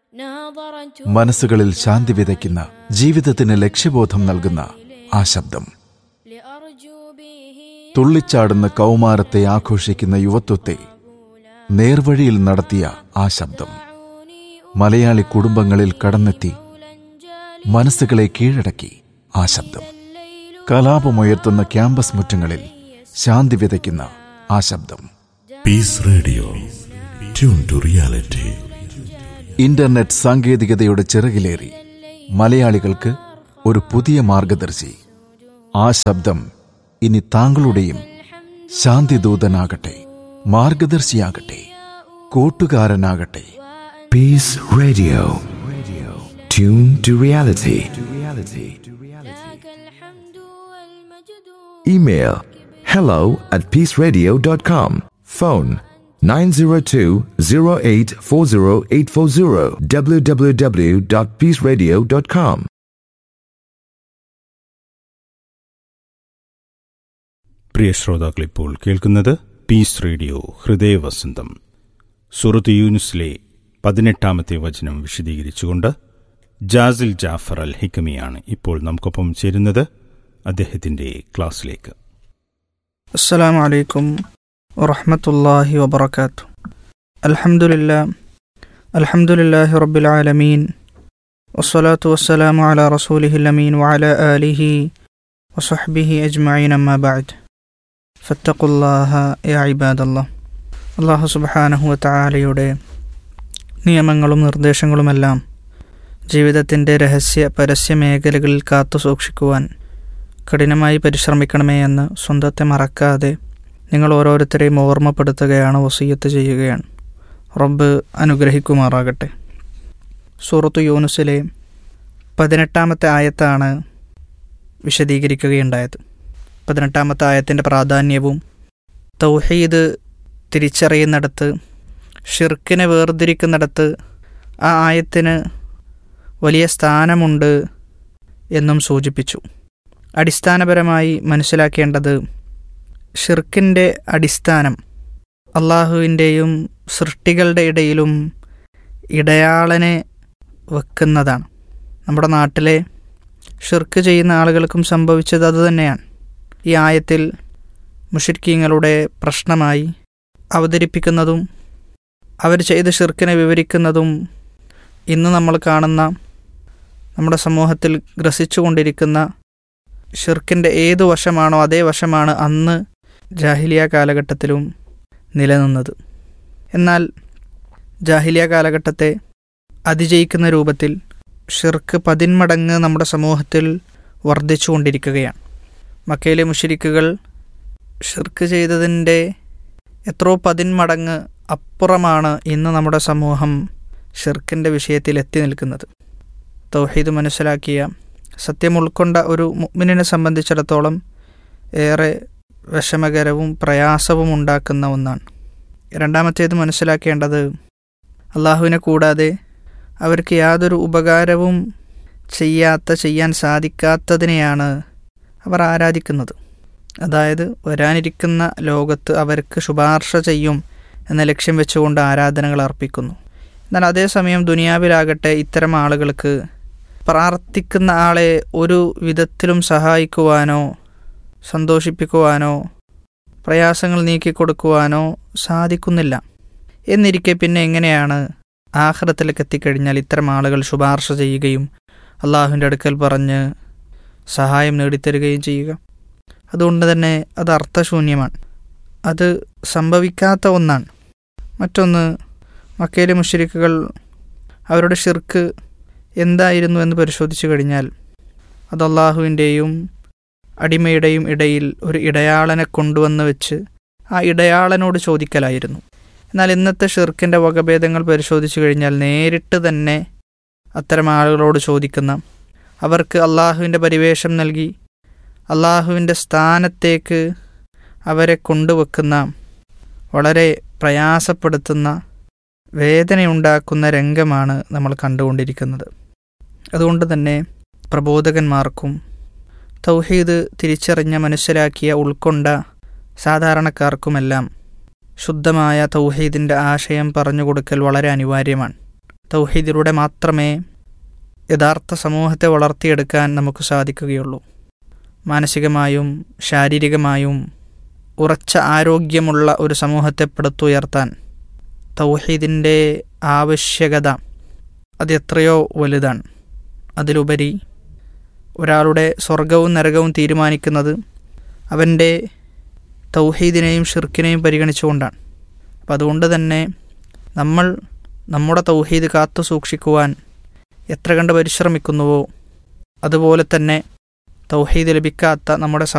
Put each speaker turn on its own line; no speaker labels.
മനസ്സുകളിൽ ശാന്തി വിതയ്ക്കുന്ന ജീവിതത്തിന് ലക്ഷ്യബോധം നൽകുന്ന ആ ശബ്ദം തുള്ളിച്ചാടുന്ന കൗമാരത്തെ ആഘോഷിക്കുന്ന യുവത്വത്തെ നേർവഴിയിൽ നടത്തിയ ആ ശബ്ദം മലയാളി കുടുംബങ്ങളിൽ കടന്നെത്തി മനസ്സുകളെ കീഴടക്കി ആ ശബ്ദം കലാപമുയർത്തുന്ന ക്യാമ്പസ് മുറ്റങ്ങളിൽ ശാന്തി വിതയ്ക്കുന്ന ആ ശബ്ദം
peace radio tune to reality
internet സാങ്കേതികതയുടെ ചിറകിലേറി മലയാളികൾക്ക് ഒരു പുതിയ മാർഗദർശി ആ ശബ്ദം ഇനി താങ്കളുടെയും ശാന്തിദൂതനാകട്ടെ മാർഗദർശിയാകട്ടെ കൂട്ടുകാരനാകട്ടെ
Peace Radio. Tune to reality. Email hello at peaceradio.com. Phone 902-0840840 www.peaceradio.com.
പ്രിയ ശ്രോതാക്കൾ ഇപ്പോൾ കേൾക്കുന്നത് പീസ് റേഡിയോ ഹൃദയവസന്തം സുറത്ത് യൂനുസിലെ പതിനെട്ടാമത്തെ വചനം വിശദീകരിച്ചുകൊണ്ട് ജാസിൽ ജാഫർ അൽ ഹിക്കമിയാണ് ഇപ്പോൾ നമുക്കൊപ്പം ചേരുന്നത് അദ്ദേഹത്തിന്റെ ക്ലാസ്സിലേക്ക്
السلام عليكم ورحمة الله وبركاته الحمد لله الحمد لله رب العالمين والصلاة والسلام على رسوله الأمين وعلى آله وصحبه أجمعين أما بعد فاتقوا الله يا عباد الله അള്ളാഹു സുബാനഹു വത്താലയുടെ നിയമങ്ങളും നിർദ്ദേശങ്ങളുമെല്ലാം ജീവിതത്തിൻ്റെ രഹസ്യ പരസ്യ മേഖലകളിൽ കാത്തു സൂക്ഷിക്കുവാൻ കഠിനമായി പരിശ്രമിക്കണമേ എന്ന് സ്വന്തത്തെ മറക്കാതെ നിങ്ങൾ ഓരോരുത്തരെയും ഓർമ്മപ്പെടുത്തുകയാണ് വസീയത്ത് ചെയ്യുകയാണ് റബ്ബ് അനുഗ്രഹിക്കുമാറാകട്ടെ സൂറത്തു യൂനുസിലെ പതിനെട്ടാമത്തെ ആയത്താണ് വിശദീകരിക്കുകയുണ്ടായത് പതിനെട്ടാമത്തെ ആയത്തിൻ്റെ പ്രാധാന്യവും തൗഹീദ് തിരിച്ചറിയുന്നിടത്ത് ഷിർക്കിനെ വേർതിരിക്കുന്നിടത്ത് ആ ആയത്തിന് വലിയ സ്ഥാനമുണ്ട് എന്നും സൂചിപ്പിച്ചു അടിസ്ഥാനപരമായി മനസ്സിലാക്കേണ്ടത് ഷിർക്കിൻ്റെ അടിസ്ഥാനം അള്ളാഹുവിൻ്റെയും സൃഷ്ടികളുടെ ഇടയിലും ഇടയാളനെ വെക്കുന്നതാണ് നമ്മുടെ നാട്ടിലെ ഷിർക്ക് ചെയ്യുന്ന ആളുകൾക്കും സംഭവിച്ചത് അതുതന്നെയാണ് ഈ ആയത്തിൽ മുഷിർക്കീങ്ങളുടെ പ്രശ്നമായി അവതരിപ്പിക്കുന്നതും അവർ ചെയ്ത ഷിർക്കിനെ വിവരിക്കുന്നതും ഇന്ന് നമ്മൾ കാണുന്ന നമ്മുടെ സമൂഹത്തിൽ ഗ്രസിച്ചുകൊണ്ടിരിക്കുന്ന ഷിർക്കിൻ്റെ ഏതു വശമാണോ അതേ വശമാണ് അന്ന് ജാഹിലിയ കാലഘട്ടത്തിലും നിലനിന്നത് എന്നാൽ ജാഹിലിയ കാലഘട്ടത്തെ അതിജയിക്കുന്ന രൂപത്തിൽ ഷിർക്ക് പതിന്മടങ്ങ് നമ്മുടെ സമൂഹത്തിൽ വർദ്ധിച്ചുകൊണ്ടിരിക്കുകയാണ് മക്കയിലെ മുഷിരിക്കുകൾ ഷിർക്ക് ചെയ്തതിൻ്റെ എത്രയോ പതിന്മടങ്ങ് അപ്പുറമാണ് ഇന്ന് നമ്മുടെ സമൂഹം ഷിർക്കിൻ്റെ വിഷയത്തിൽ എത്തി നിൽക്കുന്നത് തൗഹീദ് മനസ്സിലാക്കിയ സത്യം ഉൾക്കൊണ്ട ഒരു മുഅ്മിനിനെ സംബന്ധിച്ചിടത്തോളം ഏറെ വിഷമകരവും പ്രയാസവും ഉണ്ടാക്കുന്ന ഒന്നാണ് രണ്ടാമത്തേത് മനസ്സിലാക്കേണ്ടത് അള്ളാഹുവിനെ കൂടാതെ അവർക്ക് യാതൊരു ഉപകാരവും ചെയ്യാത്ത ചെയ്യാൻ സാധിക്കാത്തതിനെയാണ് അവർ ആരാധിക്കുന്നത് അതായത് വരാനിരിക്കുന്ന ലോകത്ത് അവർക്ക് ശുപാർശ ചെയ്യും എന്ന ലക്ഷ്യം വെച്ചുകൊണ്ട് ആരാധനകൾ അർപ്പിക്കുന്നു എന്നാൽ അതേസമയം ദുനിയാവിലാകട്ടെ ഇത്തരം ആളുകൾക്ക് പ്രാർത്ഥിക്കുന്ന ആളെ ഒരു വിധത്തിലും സഹായിക്കുവാനോ സന്തോഷിപ്പിക്കുവാനോ പ്രയാസങ്ങൾ നീക്കിക്കൊടുക്കുവാനോ സാധിക്കുന്നില്ല എന്നിരിക്കെ പിന്നെ എങ്ങനെയാണ് ആഹ്റത്തിലേക്ക് എത്തിക്കഴിഞ്ഞാൽ ഇത്തരം ആളുകൾ ശുപാർശ ചെയ്യുകയും അള്ളാഹുവിൻ്റെ അടുക്കൽ പറഞ്ഞ് സഹായം നേടിത്തരുകയും ചെയ്യുക അതുകൊണ്ട് തന്നെ അത് അർത്ഥശൂന്യമാണ് അത് സംഭവിക്കാത്ത ഒന്നാണ് മറ്റൊന്ന് മക്കയിലെ മുഷരിക്കുകൾ അവരുടെ ഷിർക്ക് എന്തായിരുന്നു എന്ന് പരിശോധിച്ചു കഴിഞ്ഞാൽ അത് അള്ളാഹുവിൻ്റെയും അടിമയുടെയും ഇടയിൽ ഒരു ഇടയാളനെ കൊണ്ടുവന്ന് വെച്ച് ആ ഇടയാളനോട് ചോദിക്കലായിരുന്നു എന്നാൽ ഇന്നത്തെ ഷിർക്കിൻ്റെ വകഭേദങ്ങൾ പരിശോധിച്ചു കഴിഞ്ഞാൽ നേരിട്ട് തന്നെ അത്തരം ആളുകളോട് ചോദിക്കുന്ന അവർക്ക് അള്ളാഹുവിൻ്റെ പരിവേഷം നൽകി അള്ളാഹുവിൻ്റെ സ്ഥാനത്തേക്ക് അവരെ കൊണ്ടുവെക്കുന്ന വളരെ പ്രയാസപ്പെടുത്തുന്ന വേദനയുണ്ടാക്കുന്ന രംഗമാണ് നമ്മൾ കണ്ടുകൊണ്ടിരിക്കുന്നത് അതുകൊണ്ട് തന്നെ പ്രബോധകന്മാർക്കും തൗഹീദ് തിരിച്ചറിഞ്ഞ മനസ്സിലാക്കിയ ഉൾക്കൊണ്ട സാധാരണക്കാർക്കുമെല്ലാം ശുദ്ധമായ തൗഹീദിൻ്റെ ആശയം പറഞ്ഞു കൊടുക്കൽ വളരെ അനിവാര്യമാണ് തൗഹീദിലൂടെ മാത്രമേ യഥാർത്ഥ സമൂഹത്തെ വളർത്തിയെടുക്കാൻ നമുക്ക് സാധിക്കുകയുള്ളൂ മാനസികമായും ശാരീരികമായും ഉറച്ച ആരോഗ്യമുള്ള ഒരു സമൂഹത്തെ പടുത്തുയർത്താൻ തൗഹീദിൻ്റെ ആവശ്യകത അത് എത്രയോ വലുതാണ് അതിലുപരി ഒരാളുടെ സ്വർഗവും നരകവും തീരുമാനിക്കുന്നത് അവൻ്റെ തൗഹീദിനെയും ഷിർക്കിനെയും പരിഗണിച്ചുകൊണ്ടാണ് അപ്പം അതുകൊണ്ട് തന്നെ നമ്മൾ നമ്മുടെ തൗഹീദ് കാത്തു സൂക്ഷിക്കുവാൻ എത്ര കണ്ട് പരിശ്രമിക്കുന്നുവോ അതുപോലെ തന്നെ തൗഹീദ് ലഭിക്കാത്ത നമ്മുടെ